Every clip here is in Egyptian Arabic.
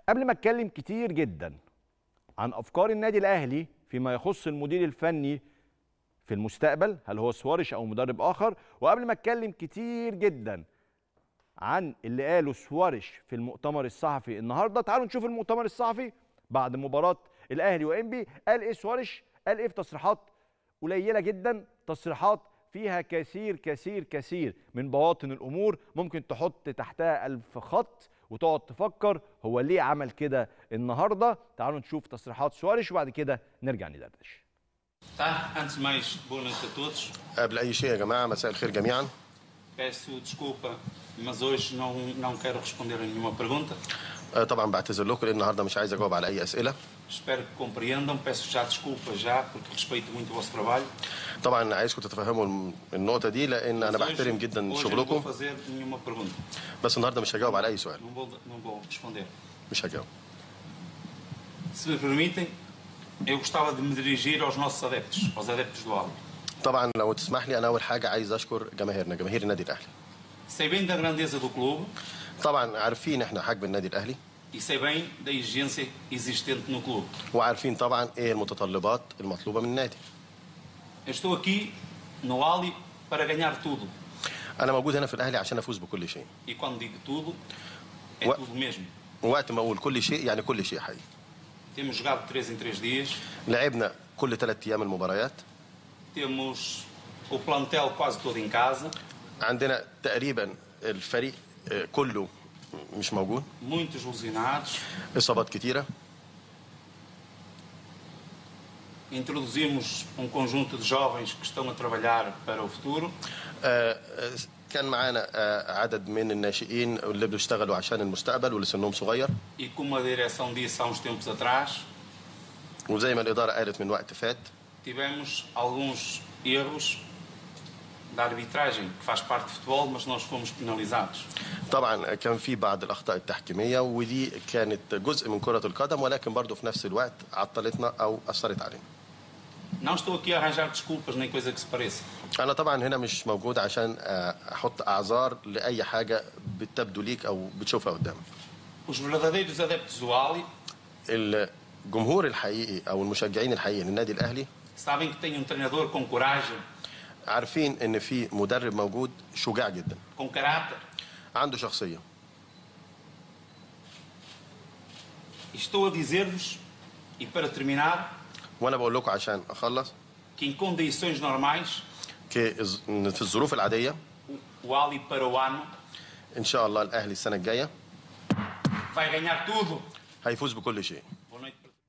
قبل ما اتكلم كتير جدا عن افكار النادي الاهلي فيما يخص المدير الفني في المستقبل هل هو سوارش او مدرب اخر وقبل ما اتكلم كتير جدا عن اللي قاله سوارش في المؤتمر الصحفي النهارده تعالوا نشوف المؤتمر الصحفي بعد مباراه الاهلي وانبي قال ايه سوارش قال ايه في تصريحات قليله جدا تصريحات فيها كثير كثير كثير من بواطن الامور ممكن تحط تحتها الف خط وتقعد تفكر هو ليه عمل كده النهارده تعالوا نشوف تصريحات سوارش وبعد كده نرجع ندردش Tá? Antes de mais, boa noite a todos. قبل أي شيء يا جماعة مساء الخير جميعا Peço desculpa, mas hoje não, não quero responder a nenhuma pergunta. آه، طبعا بعتذر لكم لأن النهاردة مش عايز أجاوب على أي أسئلة Espero que compreendam. Peço já desculpa já, porque respeito muito o vosso trabalho. طبعا عايزكم تتفهموا الم- النقطة دي لأن أنا Mas hoje- بحترم جدا hoje não vou شغلكم fazer nenhuma pergunta. بس النهاردة مش هجاوب على أي سؤال Não vou, não vou responder. مش هجاوب Se me permitem, eu gostava de me dirigir aos nossos adeptos, aos adeptos do Alto. طبعا لو تسمح لي أنا أول حاجة عايز أشكر جماهيرنا جماهير النادي الأهلي Sei bem da grandeza do clube طبعا عارفين إحنا حجم النادي الأهلي e sei bem da exigência existente no clube. وعارفين طبعا إيه المتطلبات المطلوبة من النادي Eu estou aqui no Ali para ganhar tudo. أنا موجود هنا في الأهلي عشان أفوز بكل شيء E quando digo tudo, é What? tudo mesmo. وقت ما أقول كل شيء يعني كل شيء حقيقي Temos jogado 3 em 3 dias, لعبنا كل ثلاث أيام المباريات temos o plantel quase todo em casa, عندنا تقريبا الفريق آه، كله مش موجود muitos lesionados. إصابات كتيرة Introduzimos um conjunto de jovens que estão a trabalhar para o futuro. آه، آه، كان معانا آه، عدد من الناشئين اللي بيشتغلوا عشان المستقبل واللي سنهم صغير E como a direção disse há uns tempos atrás, وزي ما الإدارة قالت من وقت فات tivemos alguns erros da arbitragem, que faz parte do futebol, mas nós fomos penalizados. طبعا كان في بعض الأخطاء التحكيمية ودي كانت جزء من كرة القدم ولكن برضه في نفس الوقت عطلتنا أو أثرت علينا Não estou aqui a arranjar desculpas nem coisa que se pareça. أنا طبعا هنا مش موجود عشان آه، أحط أعذار لأي حاجة بتبدو ليك أو بتشوفها قدامك Os verdadeiros adeptos do Ali الجمهور الحقيقي أو المشجعين الحقيقيين للنادي الأهلي sabem que tem um treinador com coragem, عارفين إن في مدرب موجود شجاع جدا com caráter. عنده شخصية E estou a dizer-vos, e para terminar, وأنا بقول لكم عشان أخلص que em condições normais, ك- إن في الظروف العادية o- o Ali para o ano إن شاء الله الأهلي السنة الجاية vai ganhar tudo. هيفوز بكل شيء Boa noite para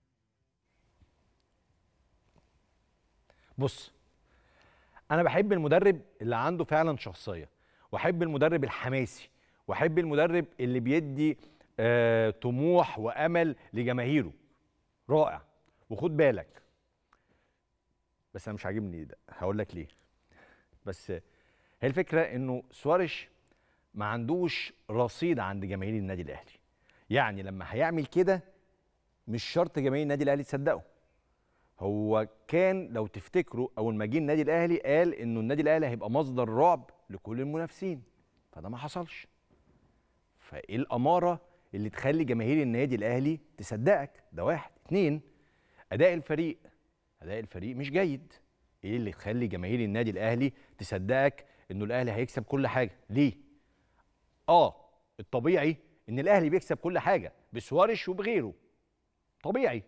بص انا بحب المدرب اللي عنده فعلا شخصيه واحب المدرب الحماسي واحب المدرب اللي بيدي آه طموح وامل لجماهيره رائع وخد بالك بس انا مش عاجبني ده هقول لك ليه بس هي الفكره انه سوارش ما عندوش رصيد عند جماهير النادي الاهلي يعني لما هيعمل كده مش شرط جماهير النادي الاهلي تصدقه هو كان لو تفتكروا اول ما جه النادي الاهلي قال انه النادي الاهلي هيبقى مصدر رعب لكل المنافسين فده ما حصلش فايه الاماره اللي تخلي جماهير النادي الاهلي تصدقك ده واحد اتنين اداء الفريق اداء الفريق مش جيد ايه اللي يخلي جماهير النادي الاهلي تصدقك انه الاهلي هيكسب كل حاجه ليه اه الطبيعي ان الاهلي بيكسب كل حاجه بسوارش وبغيره طبيعي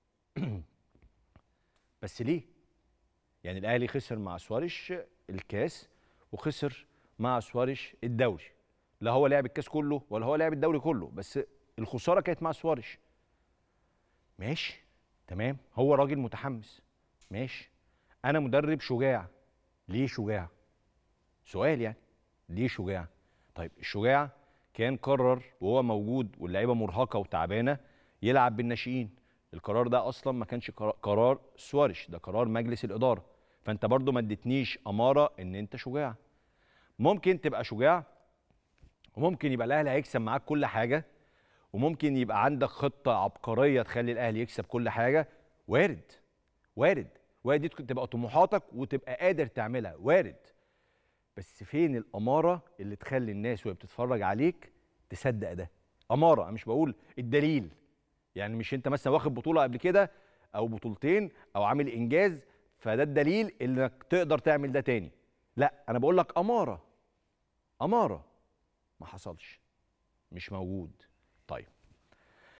بس ليه؟ يعني الاهلي خسر مع سوارش الكاس وخسر مع سوارش الدوري لا هو لعب الكاس كله ولا هو لعب الدوري كله بس الخساره كانت مع سوارش ماشي تمام هو راجل متحمس ماشي انا مدرب شجاع ليه شجاع سؤال يعني ليه شجاع طيب الشجاع كان قرر وهو موجود واللعيبه مرهقه وتعبانه يلعب بالناشئين القرار ده اصلا ما كانش قرار- قرار سوارش ده قرار مجلس الاداره فانت برضو ما اديتنيش اماره ان انت شجاع ممكن تبقى شجاع وممكن يبقى الاهلي هيكسب معاك كل حاجه وممكن يبقى عندك خطه عبقريه تخلي الاهلي يكسب كل حاجه وارد وارد وارد دي تبقى طموحاتك وتبقى قادر تعملها وارد بس فين الاماره اللي تخلي الناس وهي بتتفرج عليك تصدق ده اماره انا مش بقول الدليل يعني مش انت مثلا واخد بطوله قبل كده او بطولتين او عامل انجاز فده الدليل انك تقدر تعمل ده تاني لا انا بقول لك اماره اماره ما حصلش مش موجود طيب